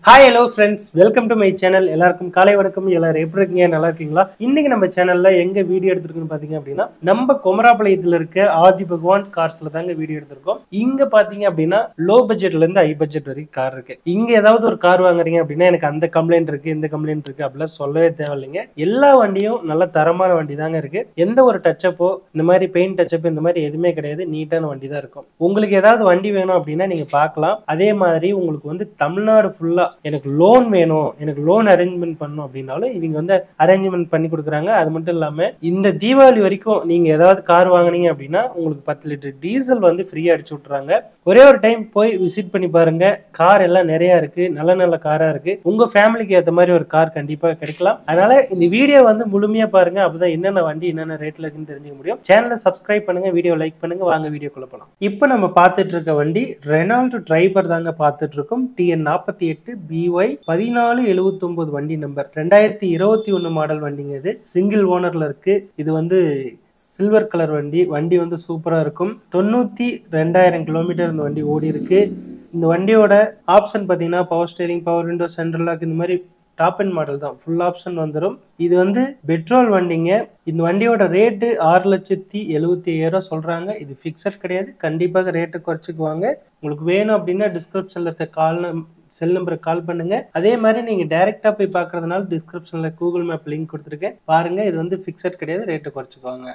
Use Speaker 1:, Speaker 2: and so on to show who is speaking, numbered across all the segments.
Speaker 1: hi hello friends welcome to my channel எல்லாருக்கும் காலை வணக்கம் எல்லாரும் எப்படி இருக்கீங்க நல்லா இருக்கீங்களா இன்னைக்கு நம்ம சேனல்ல எங்க வீடியோ எடுத்திருக்குன்னு பாத்தீங்க அப்படின்னா நம்ம குமராபாளையத்துல இருக்க ஆதி பகவான் கார்ஸ்ல தாங்க வீடியோ எடுத்திருக்கோம் இங்க பாத்தீங்க அப்படின்னா லோ பட்ஜெட்ல இருந்து ஹை பட்ஜெட் வரைக்கும் கார் இருக்கு இங்க ஏதாவது ஒரு கார் வாங்குறீங்க அப்படின்னா எனக்கு அந்த கம்ப்ளைண்ட் இருக்கு இந்த கம்ப்ளைண்ட் இருக்கு அப்படிலாம் சொல்லவே தேவையில்லைங்க எல்லா வண்டியும் நல்ல தரமான வண்டி தாங்க இருக்கு எந்த ஒரு டச்சப்போ இந்த மாதிரி பெயிண்ட் டச்சப் இந்த மாதிரி எதுவுமே கிடையாது நீட்டான வண்டி தான் இருக்கும் உங்களுக்கு ஏதாவது வண்டி வேணும் அப்படின்னா நீங்க பார்க்கலாம் அதே மாதிரி உங்களுக்கு வந்து தமிழ்நாடு ஃபுல்லா எனக்கு லோன் வேணும் எனக்கு லோன் அரேஞ்ச்மெண்ட் பண்ணணும் அப்படின்னாலும் இவங்க வந்து அரேஞ்ச்மெண்ட் பண்ணி கொடுக்குறாங்க அது மட்டும் இல்லாம இந்த தீபாவளி வரைக்கும் நீங்க ஏதாவது கார் வாங்குனீங்க அப்படின்னா உங்களுக்கு பத்து லிட்டர் டீசல் வந்து ஃப்ரீயா அடிச்சு விட்டுறாங்க ஒரே ஒரு டைம் போய் விசிட் பண்ணி பாருங்க கார் எல்லாம் நிறைய இருக்கு நல்ல நல்ல காரா இருக்கு உங்க ஃபேமிலிக்கு ஏற்ற மாதிரி ஒரு கார் கண்டிப்பா கிடைக்கலாம் அதனால இந்த வீடியோ வந்து முழுமையா பாருங்க அப்பதான் என்னென்ன வண்டி என்னென்ன ரேட்ல இருக்குன்னு தெரிஞ்சுக்க முடியும் சேனலை சப்ஸ்கிரைப் பண்ணுங்க வீடியோ லைக் பண்ணுங்க வாங்க வீடியோக்குள்ள போலாம் இப்போ நம்ம பார்த்துட்டு இருக்க வண்டி ரெனால்டு டிரைவர் தாங்க பார்த்துட்டு இருக்கோம் டிஎன் நாற்பத்தி எட்டு பிஒய் பதினாலு எழுபத்தி ஒன்பது வண்டி நம்பர் ரெண்டாயிரத்தி இருபத்தி ஒன்னு மாடல் வண்டிங்க இது சிங்கிள் ஓனர்ல இருக்கு இது வந்து சில்வர் கலர் வண்டி வண்டி வந்து சூப்பரா இருக்கும் தொண்ணூத்தி ரெண்டாயிரம் கிலோமீட்டர் இந்த வண்டி ஓடி இருக்கு இந்த வண்டியோட ஆப்ஷன் பார்த்தீங்கன்னா power steering power window central lock இந்த மாதிரி டாப் அண்ட் மாடல் தான் ஃபுல் ஆப்ஷன் வந்துடும் இது வந்து பெட்ரோல் வண்டிங்க இந்த வண்டியோட ரேட்டு ஆறு லட்சத்தி எழுபத்தி ஐயாயிரம் சொல்றாங்க இது ஃபிக்ஸட் கிடையாது கண்டிப்பாக ரேட்டு குறைச்சிக்குவாங்க உங்களுக்கு வேணும் அப்படின்னா டிஸ்கிரிப்ஷன்ல இருக்க கால் செல் நம்பருக்கு கால் பண்ணுங்க அதே மாதிரி நீங்க டைரக்டா போய் பார்க்கறதுனால டிஸ்கிரிப்ஷன்ல கூகுள் மேப் லிங்க் கொடுத்துருக்கேன் பாருங்க இது வந்து ஃபிக்ஸட் கிடையாது ரேட்டு குறைச்சிக்குவாங்க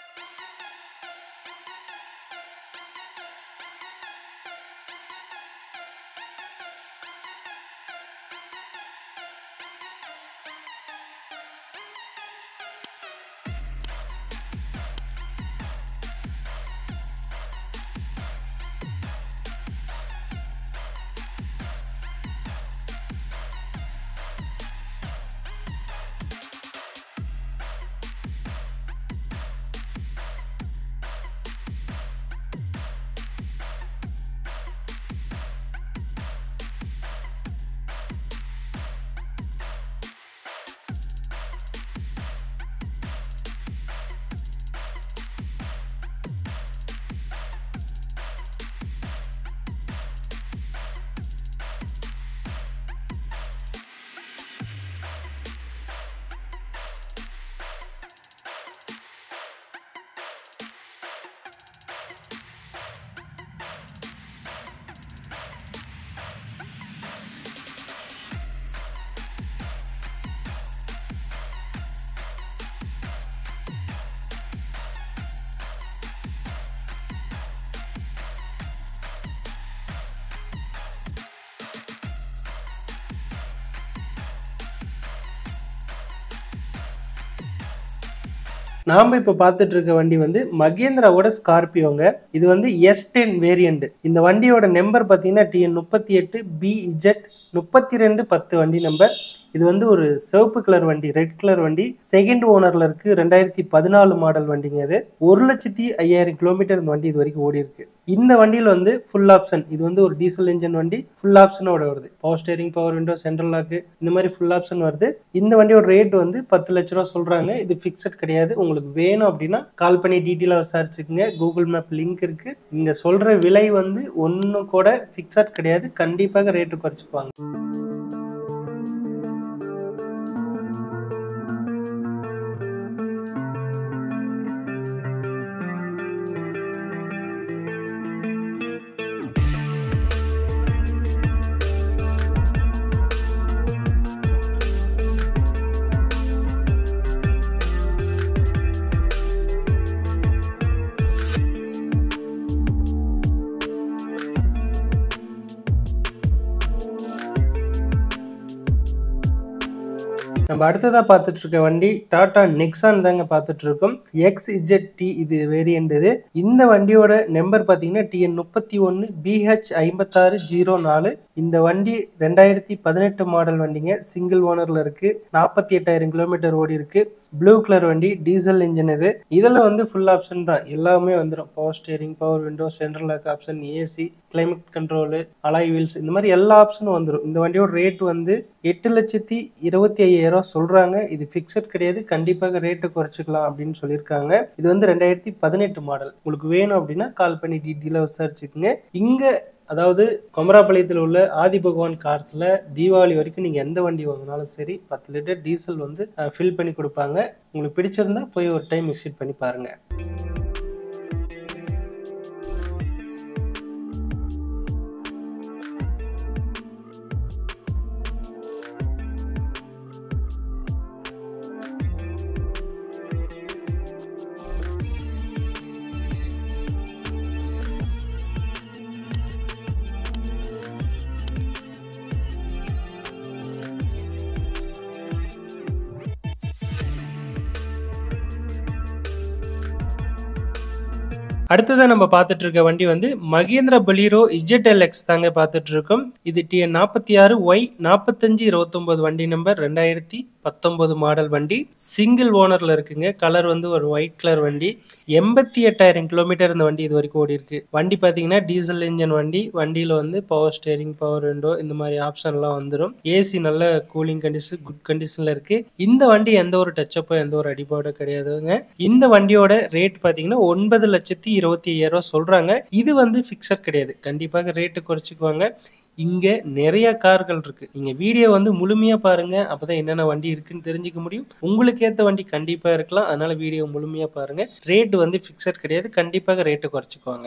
Speaker 1: நாம இப்ப பார்த்துட்டு இருக்க வண்டி வந்து மகேந்திராவோட ஸ்கார்பியோங்க இது வந்து எஸ் டென் வேரியண்ட் இந்த வண்டியோட நம்பர் பார்த்தீங்கன்னா டிஎன் முப்பத்தி எட்டு பிஇஜெட் முப்பத்தி ரெண்டு பத்து வண்டி நம்பர் இது வந்து ஒரு சிவப்பு கலர் வண்டி ரெட் கலர் வண்டி செகண்ட் ஓனர்ல இருக்கு ரெண்டாயிரத்தி பதினாலு மாடல் வண்டிங்க இது ஒரு லட்சத்தி ஐயாயிரம் கிலோமீட்டர் இந்த வண்டி இது வரைக்கும் ஓடி இருக்கு இந்த வண்டியில் வந்து ஃபுல் ஆப்ஷன் இது வந்து ஒரு டீசல் இன்ஜின் வண்டி ஃபுல் ஆப்ஷனோட வருது power steering power window central lock இந்த மாதிரி ஃபுல் ஆப்ஷன் வருது இந்த வண்டியோட ரேட் வந்து பத்து லட்ச ரூபா சொல்றாங்க இது ஃபிக்ஸட் கிடையாது உங்களுக்கு வேணும் அப்படின்னா கால் பண்ணி டீட்டெயிலாக விசாரிச்சுக்குங்க கூகுள் மேப் லிங்க் இருக்கு இங்க சொல்ற விலை வந்து ஒன்றும் கூட ஃபிக்ஸட் கிடையாது கண்டிப்பாக ரேட்டு குறைச்சிக்குவாங்க நம்ம அடுத்ததா பார்த்துட்டு இருக்க வண்டி டாடா நெக்ஸான் தாங்க பார்த்துட்டு இருக்கோம் எக்ஸ் இஜெட் டி இது வேரியண்ட் இது இந்த வண்டியோட நம்பர் பார்த்தீங்கன்னா டிஎன் முப்பத்தி ஒன்று பிஹெச் ஐம்பத்தாறு ஜீரோ நாலு இந்த வண்டி ரெண்டாயிரத்தி பதினெட்டு மாடல் வண்டிங்க சிங்கிள் ஓனர்ல இருக்கு நாற்பத்தி எட்டாயிரம் கிலோமீட்டர் ஓடி இருக்கு ப்ளூ கலர் வண்டி டீசல் இன்ஜின் இது இதில் வந்து ஃபுல் ஆப்ஷன் தான் எல்லாமே வந்துடும் power steering power window central lock option AC climate control alloy wheels இந்த மாதிரி எல்லா ஆப்ஷனும் வந்துடும் இந்த வண்டியோட ரேட் வந்து எட்டு லட்சத்தி இருபத்தி ஐயாயிரம் சொல்றாங்க இது ஃபிக்ஸட் கிடையாது கண்டிப்பாக ரேட்டை குறைச்சிக்கலாம் அப்படின்னு சொல்லியிருக்காங்க இது வந்து ரெண்டாயிரத்தி பதினெட்டு மாடல் உங்களுக்கு வேணும் அப்படின்னா கால் பண்ணி டீட்டெயிலாக விசாரிச்சுக்குங்க இங்க அதாவது கொமராபாளையத்தில் உள்ள ஆதி பகவான் கார்ஸில் தீபாவளி வரைக்கும் நீங்கள் எந்த வண்டி வாங்கினாலும் சரி பத்து லிட்டர் டீசல் வந்து ஃபில் பண்ணி கொடுப்பாங்க உங்களுக்கு பிடிச்சிருந்தா போய் ஒரு டைம் விசிட் பண்ணி பாருங்கள் அடுத்ததான் நம்ம பார்த்துட்டு இருக்க வண்டி வந்து மகேந்திர பலீரோ இஜெட்எல் எக்ஸ் தாங்க பார்த்துட்டு இருக்கோம் இது டிஎன் நாற்பத்தி ஆறு ஒய் நாற்பத்தஞ்சு இருபத்தொன்பது வண்டி நம்பர் ரெண்டாயிரத்தி பத்தொன்பது மாடல் வண்டி சிங்கிள் ஓனர்ல இருக்குங்க கலர் வந்து ஒரு ஒயிட் கலர் வண்டி எண்பத்தி எட்டாயிரம் கிலோமீட்டர் இந்த வண்டி இது வரைக்கும் ஓடி இருக்கு வண்டி பார்த்தீங்கன்னா டீசல் இன்ஜின் வண்டி வண்டியில் வந்து பவர் ஸ்டேரிங் பவர் விண்டோ இந்த மாதிரி ஆப்ஷன்லாம் வந்துடும் ஏசி நல்ல கூலிங் கண்டிஷன் குட் கண்டிஷன்ல இருக்கு இந்த வண்டி எந்த ஒரு டச்சப்போ எந்த ஒரு அடிபாடோ கிடையாதுங்க இந்த வண்டியோட ரேட் பார்த்தீங்கன்னா ஒன்பது லட்சத்தி இருபத்தி ஐயாயிரம் ரூபா சொல்றாங்க இது வந்து ஃபிக்ஸட் கிடையாது கண்டிப்பாக ரேட்டு குறைச்சிக்குவாங்க இங்க நிறைய கார்கள் இருக்கு நீங்க வீடியோ வந்து முழுமையா பாருங்க அப்பதான் என்னென்ன வண்டி இருக்குன்னு தெரிஞ்சுக்க முடியும் உங்களுக்கு ஏத்த வண்டி கண்டிப்பா இருக்கலாம் அதனால வீடியோ முழுமையா பாருங்க ரேட் வந்து ஃபிக்ஸட் கிடையாது கண்டிப்பாக ரேட்டு குறைச்சிக்குவாங்க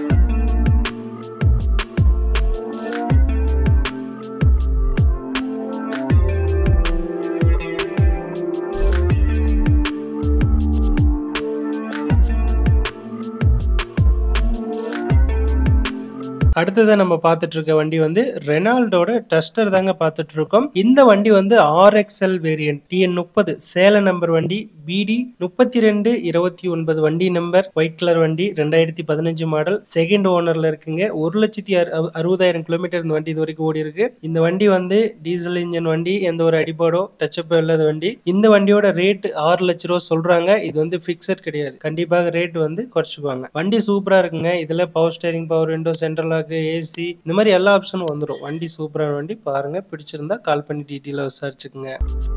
Speaker 1: அடுத்ததை நம்ம பார்த்துட்டு இருக்க வண்டி வந்து ரெனால்டோட டஸ்டர் தாங்க பார்த்துட்டு இருக்கோம் இந்த வண்டி வந்து ஆர்எக்ஸ்எல் வேரியன்ட் டிஎன் முப்பது சேலம் நம்பர் வண்டி பிடி முப்பத்தி ரெண்டு இருபத்தி ஒன்பது வண்டி நம்பர் ஒயிட் கலர் வண்டி ரெண்டாயிரத்தி பதினஞ்சு மாடல் செகண்ட் ஓனர்ல இருக்குங்க ஒரு லட்சத்தி அறுபதாயிரம் கிலோமீட்டர் இந்த வண்டி இது வரைக்கும் ஓடி இருக்கு இந்த வண்டி வந்து டீசல் இன்ஜின் வண்டி எந்த ஒரு அடிபாடோ டச்சப்போ இல்லாத வண்டி இந்த வண்டியோட ரேட் ஆறு லட்ச ரூபா சொல்றாங்க இது வந்து பிக்சட் கிடையாது கண்டிப்பாக ரேட் வந்து குறைச்சுக்குவாங்க வண்டி சூப்பரா இருக்குங்க இதுல power steering power window central lock AC இந்த மாதிரி எல்லா ஆப்ஷனும் வந்துடும் வண்டி சூப்பரான வண்டி பாருங்க பிடிச்சிருந்தா கால் பண்ணி டீட்டெயிலாக விசாரிச்சுக்குங்க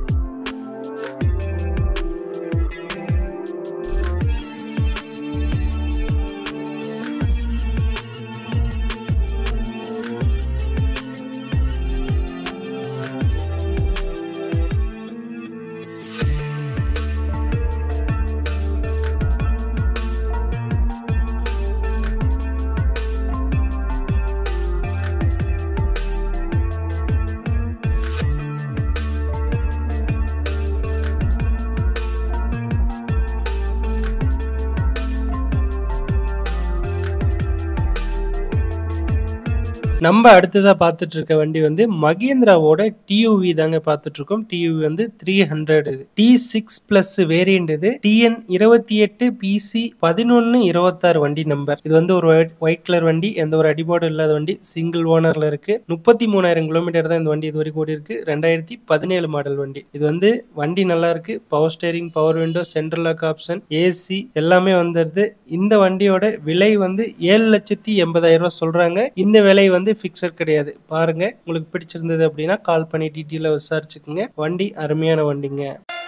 Speaker 1: நம்ம அடுத்ததா பார்த்துட்டு இருக்க வண்டி வந்து மகேந்திராவோட டியூவி தாங்க பார்த்துட்டு இருக்கோம் டியூவி வந்து த்ரீ ஹண்ட்ரட் இது டி சிக்ஸ் பிளஸ் வேரியன்ட் இது டிஎன் இருபத்தி எட்டு பிசி பதினொன்னு இருபத்தாறு வண்டி நம்பர் இது வந்து ஒரு ஒயிட் கலர் வண்டி எந்த ஒரு அடிபாடும் இல்லாத வண்டி சிங்கிள் ஓனர்ல இருக்கு முப்பத்தி மூணாயிரம் கிலோமீட்டர் தான் இந்த வண்டி இது வரைக்கும் ஓடி இருக்கு ரெண்டாயிரத்தி பதினேழு மாடல் வண்டி இது வந்து வண்டி நல்லா இருக்கு power steering power window central lock option AC எல்லாமே வந்துருது இந்த வண்டியோட விலை வந்து ஏழு லட்சத்தி எண்பதாயிரம் ரூபாய் சொல்றாங்க இந்த விலை வந்து ஃபிக்ஸட் கிடையாது பாருங்க உங்களுக்கு பிடிச்சிருந்தது அப்படின்னா கால் பண்ணி டீட்டெயிலாக விசாரிச்சுக்குங்க வண்டி அருமையான வண்டிங்க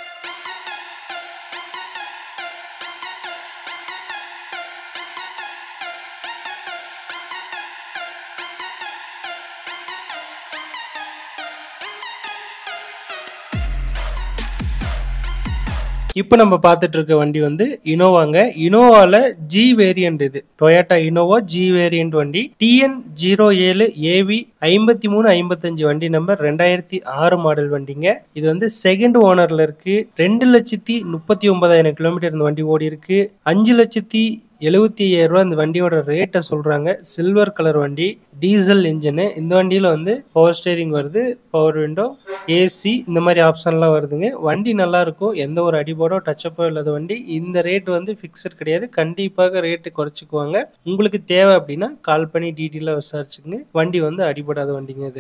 Speaker 1: இப்போ நம்ம பார்த்துட்டு இருக்க வண்டி வந்து இனோவாங்க இனோவால ஜி வேரியன்ட் இது டொயாட்டா இனோவா ஜி வேரியன்ட் வண்டி டிஎன் ஜீரோ ஏழு ஏவி ஐம்பத்தி மூணு ஐம்பத்தஞ்சு வண்டி நம்பர் ரெண்டாயிரத்தி ஆறு மாடல் வண்டிங்க இது வந்து செகண்ட் ஓனர்ல இருக்கு ரெண்டு லட்சத்தி முப்பத்தி ஒன்பதாயிரம் கிலோமீட்டர் இந்த வண்டி ஓடி இருக்கு அஞ்சு லட்சத்தி எழுபத்தி ஐயாயிரம் ரூபா இந்த வண்டியோட ரேட்டை சொல்றாங்க சில்வர் கலர் வண்டி டீசல் இன்ஜினு இந்த வண்டியில வந்து பவர் ஸ்டேரிங் வருது பவர் விண்டோ ஏசி இந்த மாதிரி ஆப்ஷன்லாம் வருதுங்க வண்டி நல்லா இருக்கும் எந்த ஒரு அடிபாடோ டச்சப்போ இல்லாத வண்டி இந்த ரேட் வந்து ஃபிக்ஸட் கிடையாது கண்டிப்பாக ரேட்டு குறைச்சிக்குவாங்க உங்களுக்கு தேவை அப்படின்னா கால் பண்ணி டீட்டெயிலாக விசாரிச்சுங்க வண்டி வந்து அடிபடாத வண்டிங்க இது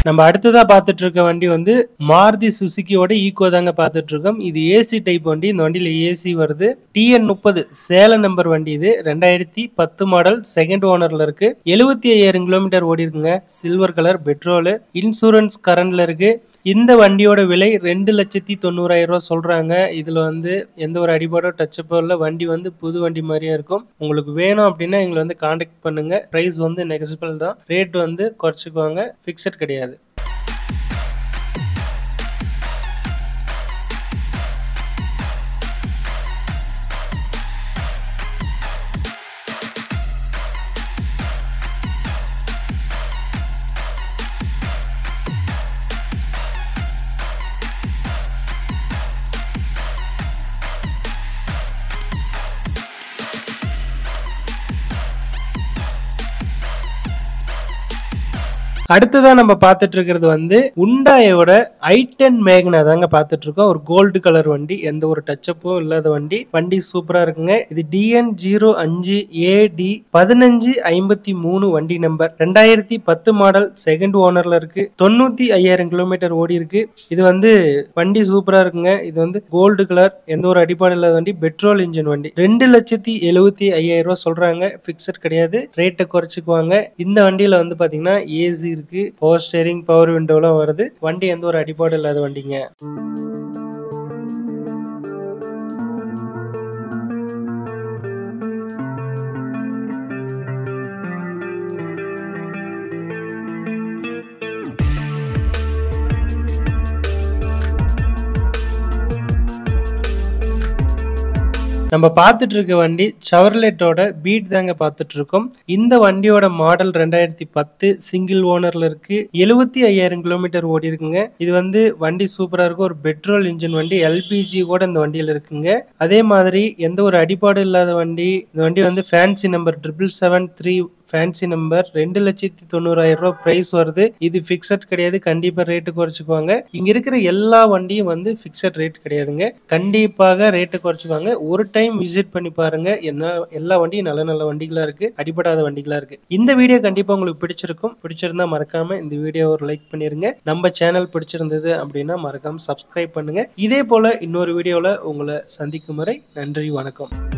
Speaker 1: நம்ம அடுத்ததா பார்த்துட்டு இருக்க வண்டி வந்து மாருதி சுசுக்கியோட ஈக்கோ தாங்க பார்த்துட்டு இருக்கோம் இது ஏசி டைப் வண்டி இந்த வண்டியில ஏசி வருது டிஎன் முப்பது சேலம் நம்பர் வண்டி இது ரெண்டாயிரத்தி பத்து மாடல் செகண்ட் ஓனர்ல இருக்கு எழுபத்தி ஐயாயிரம் கிலோமீட்டர் ஓடி இருக்குங்க சில்வர் கலர் பெட்ரோலு இன்சூரன்ஸ் கரண்ட்ல இருக்கு இந்த வண்டியோட விலை ரெண்டு லட்சத்தி தொண்ணூறாயிரம் ரூபாய் சொல்றாங்க இதுல வந்து எந்த ஒரு அடிபாடோ டச்சப்போ இல்லை வண்டி வந்து புது வண்டி மாதிரியே இருக்கும் உங்களுக்கு வேணும் அப்படின்னா எங்களை வந்து காண்டாக்ட் பண்ணுங்க ப்ரைஸ் வந்து நெகசிபிள் தான் ரேட் வந்து குறைச்சிக்குவாங்க ஃபிக்ஸட் கிடையாது அடுத்ததா நம்ம பார்த்துட்டு இருக்கிறது வந்து உண்டாயோட ஐ டென் மேக்னா தாங்க பார்த்துட்டு இருக்கோம் ஒரு கோல்டு கலர் வண்டி எந்த ஒரு டச்சப்பும் இல்லாத வண்டி வண்டி சூப்பரா இருக்குங்க இது டிஎன் ஜீரோ அஞ்சு ஏடி பதினஞ்சு ஐம்பத்தி மூணு வண்டி நம்பர் ரெண்டாயிரத்தி பத்து மாடல் செகண்ட் ஓனர்ல இருக்கு தொண்ணூத்தி ஐயாயிரம் கிலோமீட்டர் ஓடி இருக்கு இது வந்து வண்டி சூப்பரா இருக்குங்க இது வந்து கோல்டு கலர் எந்த ஒரு அடிப்பாடு இல்லாத வண்டி பெட்ரோல் இன்ஜின் வண்டி ரெண்டு லட்சத்தி எழுபத்தி ஐயாயிரம் ரூபாய் சொல்றாங்க பிக்சட் கிடையாது ரேட்டை குறைச்சிக்குவாங்க இந்த வண்டியில வந்து பாத்தீங்கன்னா ஏசி இருக்கு பவர் ஸ்டேரிங் பவர் விண்டோலாம் வருது வண்டி எந்த ஒரு அடிபாடு இல்லாத வண்டிங்க நம்ம பார்த்துட்டு இருக்க வண்டி சவர்லெட்டோட பீட் தாங்க பார்த்துட்டு இருக்கோம் இந்த வண்டியோட மாடல் ரெண்டாயிரத்தி பத்து சிங்கிள் ஓனர்ல இருக்கு எழுபத்தி ஐயாயிரம் கிலோமீட்டர் ஓடி இருக்குங்க இது வந்து வண்டி சூப்பரா இருக்கும் ஒரு பெட்ரோல் இன்ஜின் வண்டி எல்பிஜி கூட இந்த வண்டியில இருக்குங்க அதே மாதிரி எந்த ஒரு அடிபாடு இல்லாத வண்டி இந்த வண்டி வந்து fancy number triple seven three fancy number ரெண்டு லட்சத்தி தொண்ணூறாயிரம் ரூபாய் பிரைஸ் வருது இது ஃபிக்ஸட் கிடையாது கண்டிப்பா ரேட்டு குறைச்சிக்குவாங்க இங்க இருக்கிற எல்லா வண்டியும் வந்து ஃபிக்ஸட் ரேட் கிடையாதுங்க கண்டிப்பாக ரேட்டு குறைச்சிக்குவாங்க ஒரு டைம் விசிட் பண்ணி பாருங்க என்ன எல்லா வண்டியும் நல்ல நல்ல வண்டிகளா இருக்கு அடிபடாத வண்டிகளா இருக்கு இந்த வீடியோ கண்டிப்பா உங்களுக்கு பிடிச்சிருக்கும் பிடிச்சிருந்தா மறக்காம இந்த வீடியோ ஒரு லைக் பண்ணிருங்க நம்ம சேனல் பிடிச்சிருந்தது அப்படின்னா மறக்காம சப்ஸ்கிரைப் பண்ணுங்க இதே போல இன்னொரு வீடியோல உங்களை சந்திக்கும் வரை நன்றி வணக்கம்